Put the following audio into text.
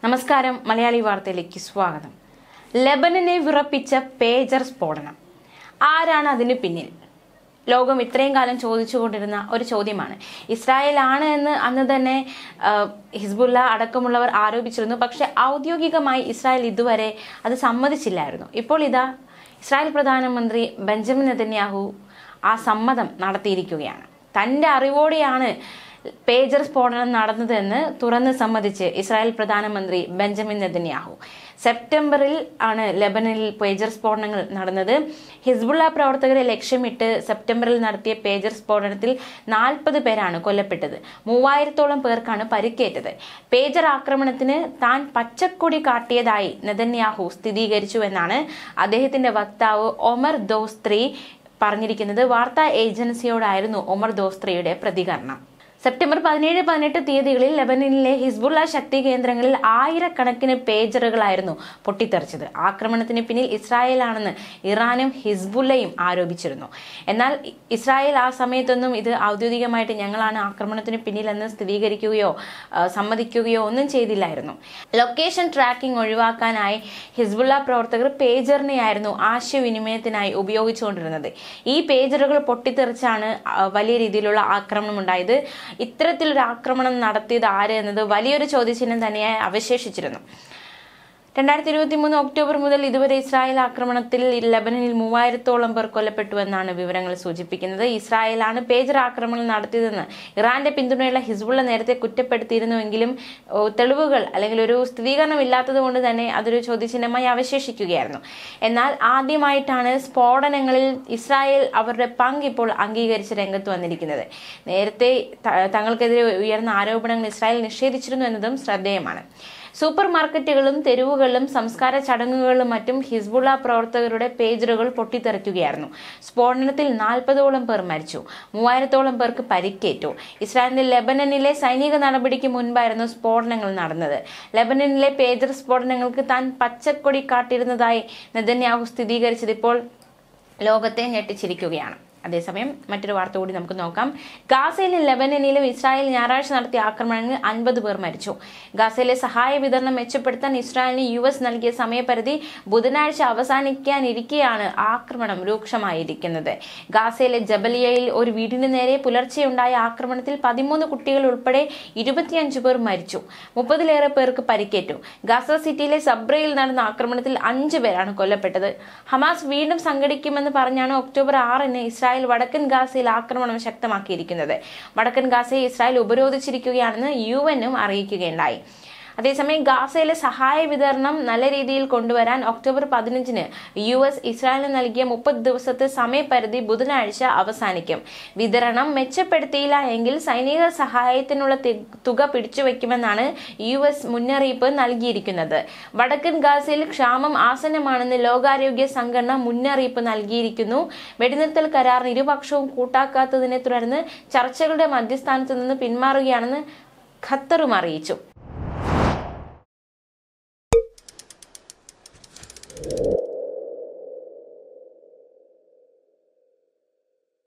നമസ്കാരം മലയാളി വാർത്തയിലേക്ക് സ്വാഗതം ലെബനനെ വിറപ്പിച്ച പേജർ സ്ഫോടനം ആരാണ് അതിന് പിന്നിൽ ലോകം ഇത്രയും കാലം ചോദിച്ചുകൊണ്ടിരുന്ന ഒരു ചോദ്യമാണ് ഇസ്രായേൽ ആണ് എന്ന് അന്ന് തന്നെ ആ, ഹിസ്ബുല്ല അടക്കമുള്ളവർ ആരോപിച്ചിരുന്നു പക്ഷെ ഔദ്യോഗികമായി ഇസ്രായേൽ ഇതുവരെ അത് സമ്മതിച്ചില്ലായിരുന്നു ഇപ്പോൾ ഇതാ ഇസ്രായേൽ പ്രധാനമന്ത്രി ബെഞ്ചമിൻ നെതന്യാഹു ആ സമ്മതം നടത്തിയിരിക്കുകയാണ് തന്റെ അറിവോടെയാണ് പേജർ സ്ഫോടനം നടന്നതെന്ന് തുറന്ന് സമ്മതിച്ച് ഇസ്രായേൽ പ്രധാനമന്ത്രി ബെഞ്ചമിൻ നെതന്യാഹു സെപ്റ്റംബറിൽ ആണ് ലെബനനിൽ പേജർ സ്ഫോടനങ്ങൾ നടന്നത് ഹിസ്ബുള്ള പ്രവർത്തകരെ ലക്ഷ്യമിട്ട് സെപ്റ്റംബറിൽ നടത്തിയ പേജർ സ്ഫോടനത്തിൽ നാൽപ്പത് പേരാണ് കൊല്ലപ്പെട്ടത് മൂവായിരത്തോളം പേർക്കാണ് പരിക്കേറ്റത് പേജർ ആക്രമണത്തിന് താൻ പച്ചക്കൊടി കാട്ടിയതായി നെതന്യാഹു സ്ഥിരീകരിച്ചുവെന്നാണ് അദ്ദേഹത്തിന്റെ വക്താവ് ഒമർ ദോസ്ത്രി പറഞ്ഞിരിക്കുന്നത് വാർത്താ ഏജൻസിയോടായിരുന്നു ഒമർ ദോസ്ത്രിയുടെ പ്രതികരണം സെപ്റ്റംബർ പതിനേഴ് പതിനെട്ട് തീയതികളിൽ ലെബനനിലെ ഹിസ്ബുള്ള ശക്തി കേന്ദ്രങ്ങളിൽ ആയിരക്കണക്കിന് പേജറുകളായിരുന്നു പൊട്ടിത്തെറിച്ചത് ആക്രമണത്തിന് പിന്നിൽ ഇസ്രായേലാണെന്ന് ഇറാനും ഹിസ്ബുള്ളയും ആരോപിച്ചിരുന്നു എന്നാൽ ഇ- ഇസ്രായേൽ ആ സമയത്തൊന്നും ഇത് ഔദ്യോഗികമായിട്ട് ഞങ്ങളാണ് ആക്രമണത്തിന് പിന്നിലെന്ന് സ്ഥിരീകരിക്കുകയോ ആ, സമ്മതിക്കുകയോ ഒന്നും ചെയ്തില്ലായിരുന്നു ലൊക്കേഷൻ ട്രാക്കിംഗ് ഒഴിവാക്കാനായി ഹിസ്ബുള്ള പ്രവർത്തകർ പേജറിനെയായിരുന്നു ആശയവിനിമയത്തിനായി ഉപയോഗിച്ചുകൊണ്ടിരുന്നത് ഈ പേജറുകൾ പൊട്ടിത്തെറിച്ചാണ് ആ, വലിയ രീതിയിലുള്ള ആക്രമണം ഉണ്ടായത് ഇത്തരത്തിലൊരു ആക്രമണം നടത്തിയത് ആര് എന്നത് വലിയൊരു ചോദ്യചിഹ്നം തന്നെയായി അവശേഷിച്ചിരുന്നു രണ്ടായിരത്തി ഇരുപത്തി മൂന്ന് ഒക്ടോബർ മുതൽ ഇതുവരെ ഇസ്രായേൽ ആക്രമണത്തിൽ ലെബനനിൽ മൂവായിരത്തോളം പേർ കൊല്ലപ്പെട്ടുവെന്നാണ് വിവരങ്ങൾ സൂചിപ്പിക്കുന്നത് ഇസ്രായേലാണ് പേജർ ആക്രമണം നടത്തിയതെന്ന് ഇറാന്റെ പിന്തുണയുള്ള ഹിസ്ബുള്ള നേരത്തെ കുറ്റപ്പെടുത്തിയിരുന്നുവെങ്കിലും ഓ, തെളിവുകൾ അല്ലെങ്കിൽ ഒരു സ്ഥിരീകരണം ഇല്ലാത്തത് കൊണ്ട് തന്നെ അതൊരു ചോദ്യചിഹ്നമായി അവശേഷിക്കുകയായിരുന്നു എന്നാൽ ആദ്യമായിട്ടാണ് സ്ഫോടനങ്ങളിൽ ഇസ്രായേൽ അവരുടെ പങ്ക് ഇപ്പോൾ അംഗീകരിച്ച് രംഗത്ത് വന്നിരിക്കുന്നത് നേരത്തെ ത- തങ്ങൾക്കെതിരെ ഉയർന്ന ആരോപണങ്ങൾ ഇസ്രായേൽ നിഷേധിച്ചിരുന്നു എന്നതും ശ്രദ്ധേയമാണ് സൂപ്പർ മാർക്കറ്റുകളും തെരുവുകളിലും സംസ്കാര ചടങ്ങുകളിലും മറ്റും ഹിസ്ബുള്ള പ്രവർത്തകരുടെ പേജറുകൾ പൊട്ടിത്തെറിക്കുകയായിരുന്നു സ്ഫോടനത്തിൽ നാൽപ്പതോളം പേർ മരിച്ചു മൂവായിരത്തോളം പേർക്ക് പരിക്കേറ്റു ഇസ്രായേലിന്റെ ലെബനനിലെ സൈനിക നടപടിക്ക് മുൻപായിരുന്നു സ്ഫോടനങ്ങൾ നടന്നത് ലെബനനിലെ പേജർ സ്ഫോടനങ്ങൾക്ക് താൻ പച്ചക്കൊടി കാട്ടിരുന്നതായി നെതന്യാഹു സ്ഥിരീകരിച്ചത് ഇപ്പോൾ ലോകത്തെ ഞെട്ടിച്ചിരിക്കുകയാണ് അതേസമയം മറ്റൊരു വാർത്ത കൂടി നമുക്ക് നോക്കാം ഗാസയിലും ലെബനനിലും ഇസ്രായേൽ ഞായറാഴ്ച നടത്തിയ ആക്രമണങ്ങളിൽ അൻപത് പേർ മരിച്ചു ഗാസയിലെ സഹായ വിതരണം മെച്ചപ്പെടുത്താൻ ഇസ്രായേലിന് യു എസ് നൽകിയ സമയപരിധി ബുധനാഴ്ച അവസാനിക്കാനിരിക്കെയാണ് ആക്രമണം രൂക്ഷമായിരിക്കുന്നത് ഗാസയിലെ ജബലിയയിൽ ഒരു വീടിന് നേരെ പുലർച്ചെയുണ്ടായ ആക്രമണത്തിൽ പതിമൂന്ന് കുട്ടികൾ ഉൾപ്പെടെ ഇരുപത്തിയഞ്ച് പേർ മരിച്ചു മുപ്പതിലേറെ പേർക്ക് പരിക്കേറ്റു ഗാസ സിറ്റിയിലെ സബ്രയിൽ നടന്ന ആക്രമണത്തിൽ അഞ്ച് പേരാണ് കൊല്ലപ്പെട്ടത് ഹമാസ് വീണ്ടും സംഘടിക്കുമെന്ന് പറഞ്ഞാണ് ഒക്ടോബർ ആറിന് ഇസ്രായേൽ വടക്കൻ ഗാസയിൽ ആക്രമണം ശക്തമാക്കിയിരിക്കുന്നത് വടക്കൻ ഗാസയെ ഇസ്രായേൽ ഉപരോധിച്ചിരിക്കുകയാണെന്ന് യു എനും അറിയിക്കുകയുണ്ടായി അതേസമയം ഗാസയിലെ സഹായ വിതരണം നല്ല രീതിയിൽ കൊണ്ടുവരാൻ ഒക്ടോബർ പതിനഞ്ചിന് യു എസ് ഇസ്രായേലിന് നൽകിയ മുപ്പത് ദിവസത്തെ സമയപരിധി ബുധനാഴ്ച അവസാനിക്കും വിതരണം മെച്ചപ്പെടുത്തിയില്ല എങ്കിൽ സൈനിക സഹായത്തിനുള്ള തി- തുക പിടിച്ചുവെക്കുമെന്നാണ് യു എസ് മുന്നറിയിപ്പ് നൽകിയിരിക്കുന്നത് വടക്കൻ ഗാസയിൽ ക്ഷാമം ആസന്നമാണെന്ന് ലോകാരോഗ്യ സംഘടന മുന്നറിയിപ്പ് നൽകിയിരിക്കുന്നു വെടിനിർത്തൽ കരാറിന് ഇരുപക്ഷവും കൂട്ടാക്കാത്തതിനെ തുടർന്ന് ചർച്ചകളുടെ മധ്യസ്ഥാനത്ത് നിന്ന് പിന്മാറുകയാണെന്ന് ഖത്തറും അറിയിച്ചു